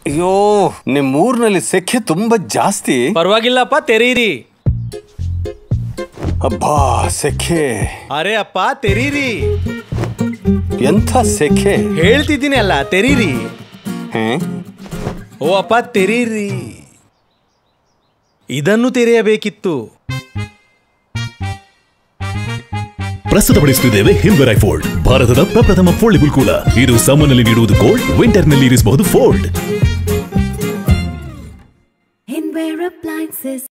ಅಯ್ಯೋ ನಿಮ್ಮ ಊರಿನಲ್ಲಿ ಸೆಖೆ ತುಂಬಾ ಜಾಸ್ತಿ ಪರವಾಗಿಲ್ಲಪ್ಪ ತೆರೀರಿ ಅಬ್ಬಾ ಸೆಖೆ ಅರೆ ಅಪ್ಪ ತೆರೀರಿ ಎಂಥ ಸೆಖೆ ಹೇಳ್ತಿದ್ದೀನಿ ಅಲ್ಲ ತೆರೀರಿ ಹೇ? ಓ ಅಪ್ಪ ತೆರೀರಿ ಇದನ್ನು ತೆರೆಯಬೇಕಿತ್ತು ಪ್ರಸ್ತುತಪಡಿಸುತ್ತಿದ್ದೇವೆ ಹಿಲ್ವೆರೈ ಫೋಲ್ಡ್ ಭಾರತದ ಪ್ರಪ್ರಥಮ ಫೋಲ್ಡಬಲ್ ಕೂಲರ್ ಇದು ಸಮ್ಮರ್ನಲ್ಲಿ ನೀಡುವುದು ಕೋಲ್ಡ್ ವಿಂಟರ್ನಲ್ಲಿ ಇರಿಸಬಹುದು ಫೋಲ್ಡ್ Hinware Appliances